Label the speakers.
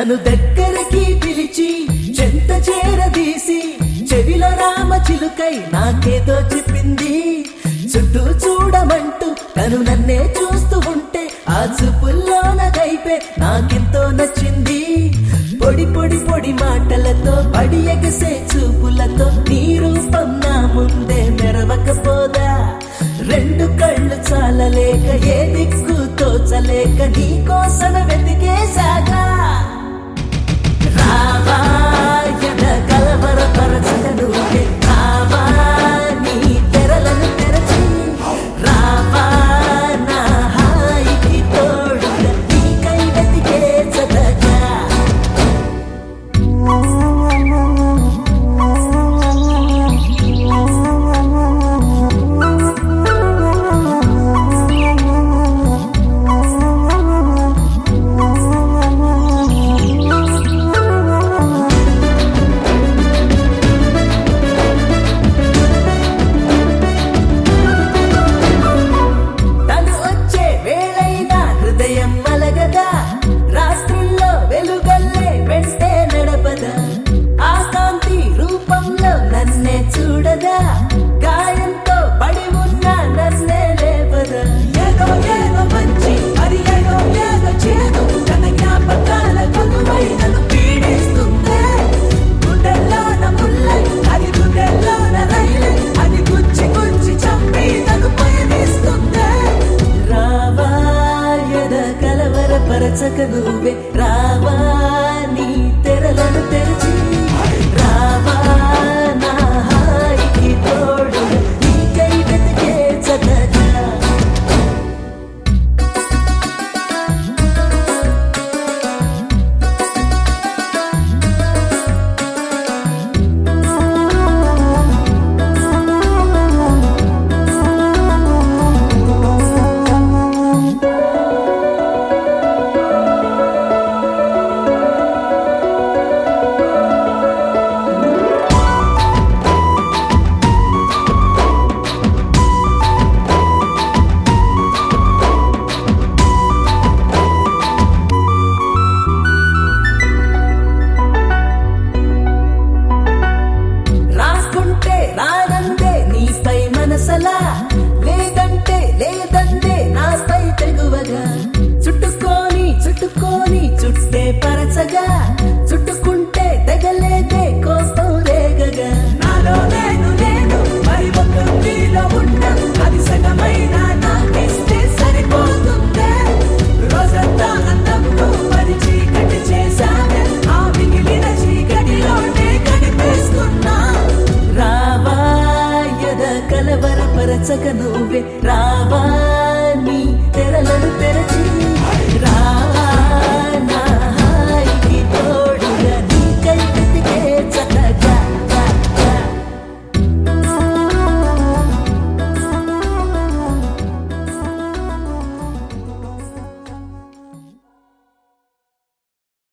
Speaker 1: నన్ను దగ్గరికి పిలిచి చెంత చేరదీసి చెవిలో రామ చిలుకై నాకేదో చెప్పింది చుట్టూ చూడమంటూ తను నన్నే చూస్తూ ఉంటే ఆ చూపుల్లోన కైపే నాకెంతో నచ్చింది పొడి పొడి పొడి మాటలతో పడి ఎగసే చూపులతో నీ రూపం నా ముందే మెరవకపోదా రెండు కళ్ళు చాలలేక ఏ దిక్కు తోచలేక నీ కోసం వెతికేసాగా రావా ఎద కలవరపరచక నువ్వే రావా నీ తెరలను తెరచి రావా నా హాయికి తోడుగా నీకై వెతికే చదగా తను వచ్చే వేళైనా హృదయం మలగదా రాత్రుల్లో వెలుగల్లే వెంటే నడపదా ఆ కాంతి రూపంలో నన్నే చూడదా గాయంతో పడి ఉన్న నన్నే లేపదా ఏదో ఏదో మంచి మరి ఏదో ఏదో చేదు తన జ్ఞాపకాల కొలువై నన్ను పీడిస్తుందే గుండెల్లోన ముల్లై అది గుండెల్లోన రైలై అది గుచ్చి గుచ్చి చంపి నన్ను పయనిస్తుందే రావా ఎద కలవరపరచక నువ్వే రావా నీ తెరలను తెరచి రావా నా హాయికి తోడు నీకై వెతికే చదగా రాకుంటే రాదందే నీపై మనసలా లేదంటే లేదందే నాపై తెగువగా చుట్టుకొని చుట్టుకొని చుట్టే పరచగా చుట్టుకుంటే తెగలేదే కోపం రేగగా నాలో నేను నేను మరి ఒక నీలో ఉన్న అది సగమైన నాకిస్తే సరిపోతుందే రోజంతా అందంతో మరి చీకటి చేశానే ఆ మిగిలిన చీకటిలోనే కనిపిస్తున్నా రావా ఎద కలవరపరచక నువ్వే రావా